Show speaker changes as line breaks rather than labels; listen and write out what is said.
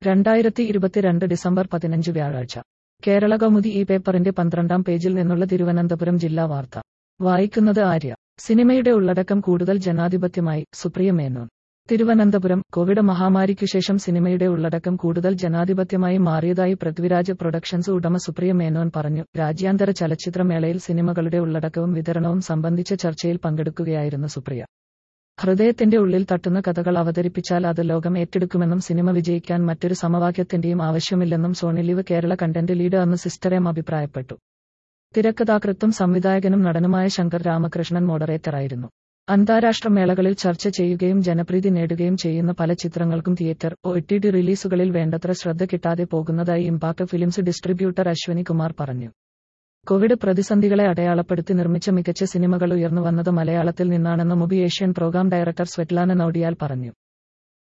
രണ്ടായിരത്തി ഇരുപത്തിരണ്ട് ഡിസംബർ പതിനഞ്ച് വ്യാഴാഴ്ച കേരള കൗമുദി ഈ പേപ്പറിന്റെ പന്ത്രണ്ടാം പേജിൽ നിന്നുള്ള തിരുവനന്തപുരം ജില്ലാ വാർത്ത വായിക്കുന്നത് ആര്യ സിനിമയുടെ ഉള്ളടക്കം കൂടുതൽ ജനാധിപത്യമായി സുപ്രിയ മേനോൻ തിരുവനന്തപുരം കോവിഡ് മഹാമാരിക്കുശേഷം സിനിമയുടെ ഉള്ളടക്കം കൂടുതൽ ജനാധിപത്യമായി മാറിയതായി പൃഥ്വിരാജ് പ്രൊഡക്ഷൻസ് ഉടമ സുപ്രിയ മേനോൻ പറഞ്ഞു രാജ്യാന്തര ചലച്ചിത്രമേളയിൽ സിനിമകളുടെ ഉള്ളടക്കവും വിതരണവും സംബന്ധിച്ച ചർച്ചയിൽ പങ്കെടുക്കുകയായിരുന്നു സുപ്രിയ ഹൃദയത്തിന്റെ ഉള്ളിൽ തട്ടുന്ന കഥകൾ അവതരിപ്പിച്ചാൽ അത് ലോകം ഏറ്റെടുക്കുമെന്നും സിനിമ വിജയിക്കാൻ മറ്റൊരു സമവാക്യത്തിന്റെയും ആവശ്യമില്ലെന്നും സോണിലിവ് കേരള കണ്ടന്റ് ലീഡ് അന്ന് സിസ്റ്റർ എം അഭിപ്രായപ്പെട്ടു തിരക്കഥാകൃത്തും സംവിധായകനും നടനുമായ ശങ്കർ രാമകൃഷ്ണൻ മോഡറേറ്ററായിരുന്നു അന്താരാഷ്ട്ര മേളകളിൽ ചർച്ച ചെയ്യുകയും ജനപ്രീതി നേടുകയും ചെയ്യുന്ന പല ചിത്രങ്ങൾക്കും തിയേറ്റർ ഒ ടി ഡി റിലീസുകളിൽ വേണ്ടത്ര ശ്രദ്ധ കിട്ടാതെ പോകുന്നതായി impact films distributor Ashwini Kumar പറഞ്ഞു കോവിഡ് പ്രതിസന്ധികളെ അടയാളപ്പെടുത്തി നിർമ്മിച്ച മികച്ച സിനിമകൾ ഉയർന്നു വന്നത് മലയാളത്തിൽ നിന്നാണെന്ന് Mubi Asian programme director Svetlana Naudiyal പറഞ്ഞു